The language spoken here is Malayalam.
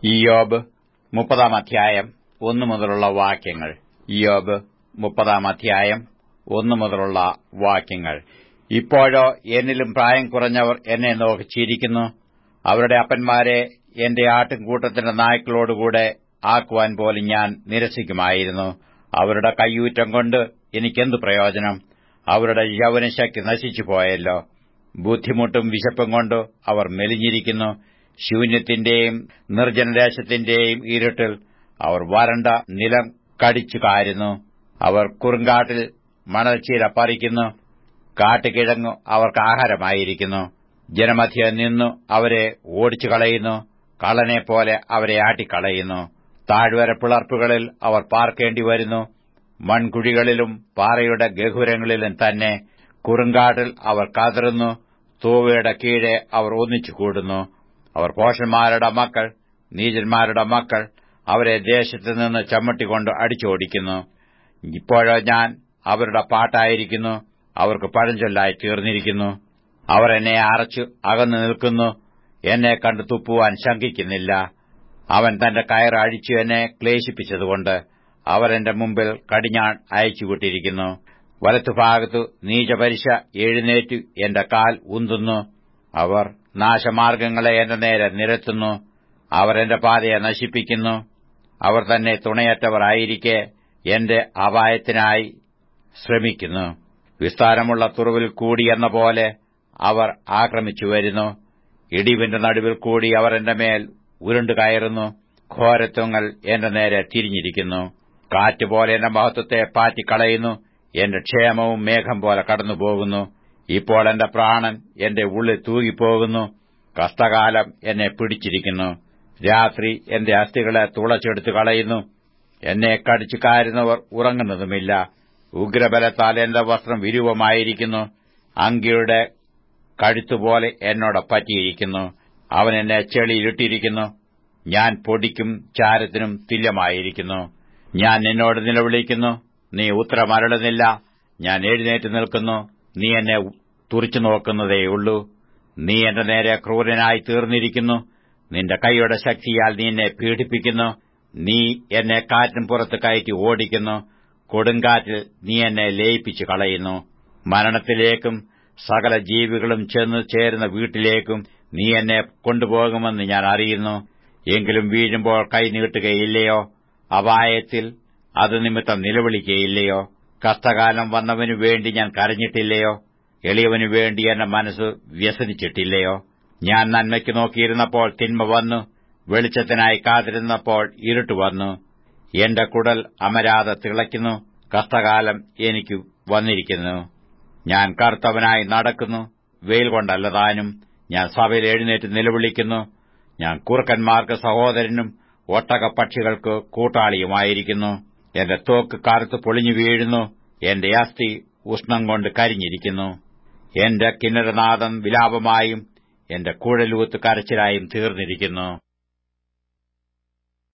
ഇയോബ് മുപ്പതാം അധ്യായം ഒന്നു മുതലുള്ള വാക്യങ്ങൾ ഇയോബ് മുപ്പതാം അധ്യായം ഒന്നു മുതലുള്ള വാക്യങ്ങൾ ഇപ്പോഴോ എന്നിലും പ്രായം കുറഞ്ഞവർ എന്നെ നോക്കി ചിരിക്കുന്നു അവരുടെ അപ്പന്മാരെ എന്റെ ആട്ടിൻകൂട്ടത്തിന്റെ നായ്ക്കളോടുകൂടെ ആക്കുവാൻ പോലും ഞാൻ നിരസിക്കുമായിരുന്നു അവരുടെ കയ്യൂറ്റം കൊണ്ട് എനിക്കെന്തു പ്രയോജനം അവരുടെ യൗവനശക്തി നശിച്ചു പോയല്ലോ ബുദ്ധിമുട്ടും വിശപ്പും കൊണ്ട് അവർ മെലിഞ്ഞിരിക്കുന്നു ശൂന്യത്തിന്റെയും നിർജ്ജനദേശത്തിന്റെയും ഇരുട്ടിൽ അവർ വരണ്ട നിലം കടിച്ചു കാരുന്നു അവർ കുറുങ്കാട്ടിൽ മണൽച്ചീര പറിക്കുന്നു കാട്ടുകിഴങ്ങു അവർക്ക് ആഹാരമായിരിക്കുന്നു ജനമധ്യ നിന്നു അവരെ ഓടിച്ചു കളയുന്നു കള്ളനെപ്പോലെ അവരെ ആട്ടിക്കളയുന്നു താഴ്വര പിളർപ്പുകളിൽ അവർ പാർക്കേണ്ടി വരുന്നു മൺകുഴികളിലും പാറയുടെ ഗഹുരങ്ങളിലും തന്നെ കുറുങ്കാട്ടിൽ അവർ കതറുന്നു തൂവയുടെ കീഴെ അവർ ഒന്നിച്ചു കൂടുന്നു അവർ പോഷന്മാരുടെ മക്കൾ നീചന്മാരുടെ മക്കൾ അവരെ ദേശത്തു നിന്ന് ചമ്മട്ടികൊണ്ട് അടിച്ചോടിക്കുന്നു ഇപ്പോഴോ ഞാൻ അവരുടെ പാട്ടായിരിക്കുന്നു അവർക്ക് പഴഞ്ചൊല്ലായി തീർന്നിരിക്കുന്നു അവർ എന്നെ അറച്ചു അകന്നു നിൽക്കുന്നു എന്നെ കണ്ടു തുപ്പുവാൻ ശങ്കിക്കുന്നില്ല അവൻ തന്റെ കയർ അഴിച്ചു എന്നെ ക്ലേശിപ്പിച്ചതുകൊണ്ട് അവർ എന്റെ മുമ്പിൽ കടിഞ്ഞാൺ അയച്ചുവിട്ടിരിക്കുന്നു വലത്തുഭാഗത്തു നീചപരിശ എഴുന്നേറ്റു എന്റെ കാൽ ഉന്തുന്നു അവർ നാശമാർഗങ്ങളെ എന്റെ നേരെ നിരത്തുന്നു അവർ എന്റെ പാതയെ നശിപ്പിക്കുന്നു അവർ തന്നെ തുണയറ്റവരായിരിക്കെ എന്റെ അപായത്തിനായി ശ്രമിക്കുന്നു വിസ്താരമുള്ള തുറവിൽ കൂടി എന്ന പോലെ അവർ ആക്രമിച്ചു വരുന്നു ഇടിവിന്റെ നടുവിൽ കൂടി അവർ എന്റെ മേൽ ഉരുണ്ടു കയറുന്നു ഘോരത്വങ്ങൾ എന്റെ നേരെ തിരിഞ്ഞിരിക്കുന്നു കാറ്റുപോലെ എന്റെ മഹത്വത്തെ പാറ്റിക്കളയുന്നു എന്റെ ക്ഷേമവും മേഘം പോലെ കടന്നുപോകുന്നു ഇപ്പോൾ എന്റെ പ്രാണൻ എന്റെ ഉള്ളിൽ തൂകിപ്പോകുന്നു കഷ്ടകാലം എന്നെ പിടിച്ചിരിക്കുന്നു രാത്രി എന്റെ അസ്ഥികളെ തുളച്ചെടുത്തു കളയുന്നു എന്നെ കടിച്ചു കാരുന്നവർ ഉറങ്ങുന്നതുമില്ല ഉഗ്രബലത്താൽ എന്റെ വസ്ത്രം വിരൂപമായിരിക്കുന്നു അങ്കിയുടെ കഴുത്തുപോലെ എന്നോട് പറ്റിയിരിക്കുന്നു അവൻ എന്നെ ചെളിയിലിട്ടിരിക്കുന്നു ഞാൻ പൊടിക്കും ചാരത്തിനും തുല്യമായിരിക്കുന്നു ഞാൻ നിന്നോട് നിലവിളിക്കുന്നു നീ ഉത്തരമരളുന്നില്ല ഞാൻ എഴുന്നേറ്റ് നിൽക്കുന്നു നീ എന്നെ തുറിച്ചു നോക്കുന്നതേയുള്ളൂ നീ എന്റെ നേരെ ക്രൂരനായി തീർന്നിരിക്കുന്നു നിന്റെ കൈയുടെ ശക്തിയാൽ നീ എന്നെ പീഡിപ്പിക്കുന്നു നീ എന്നെ കാറ്റിൻ പുറത്ത് കയറ്റി ഓടിക്കുന്നു കൊടുങ്കാറ്റിൽ നീ എന്നെ ലയിപ്പിച്ചു കളയുന്നു മരണത്തിലേക്കും സകല ജീവികളും ചെന്ന് ചേരുന്ന വീട്ടിലേക്കും നീ എന്നെ കൊണ്ടുപോകുമെന്ന് ഞാൻ അറിയുന്നു എങ്കിലും വീഴുമ്പോൾ കൈ നീട്ടുകയില്ലയോ അപായത്തിൽ അത് നിമിത്തം നിലവിളിക്കുകയില്ലയോ കഷ്ടകാലം വന്നവനു വേണ്ടി ഞാൻ കരഞ്ഞിട്ടില്ലയോ എളിയവനു വേണ്ടി എന്റെ മനസ്സ് വ്യസനിച്ചിട്ടില്ലയോ ഞാൻ നന്മയ്ക്ക് നോക്കിയിരുന്നപ്പോൾ തിന്മ വന്നു വെളിച്ചത്തിനായി കാത്തിരുന്നപ്പോൾ ഇരുട്ട് വന്നു എന്റെ കുടൽ അമരാതെ തിളയ്ക്കുന്നു കഷ്ടകാലം എനിക്ക് വന്നിരിക്കുന്നു ഞാൻ കറുത്തവനായി നടക്കുന്നു വെയിൽ കൊണ്ടല്ല താനും ഞാൻ സഭയിൽ എഴുന്നേറ്റ് നിലവിളിക്കുന്നു ഞാൻ കുറുക്കന്മാർക്ക് സഹോദരനും ഒട്ടകപ്പക്ഷികൾക്ക് കൂട്ടാളിയുമായിരിക്കുന്നു എന്റെ തോക്ക് കറുത്ത് പൊളിഞ്ഞു വീഴുന്നു എന്റെ അസ്ഥി ഉഷ്ണം കൊണ്ട് കരിഞ്ഞിരിക്കുന്നു എന്റെ കിന്നരനാഥം വിലാപമായും എന്റെ കുഴലൂത്ത് കരച്ചിലായും തീർന്നിരിക്കുന്നു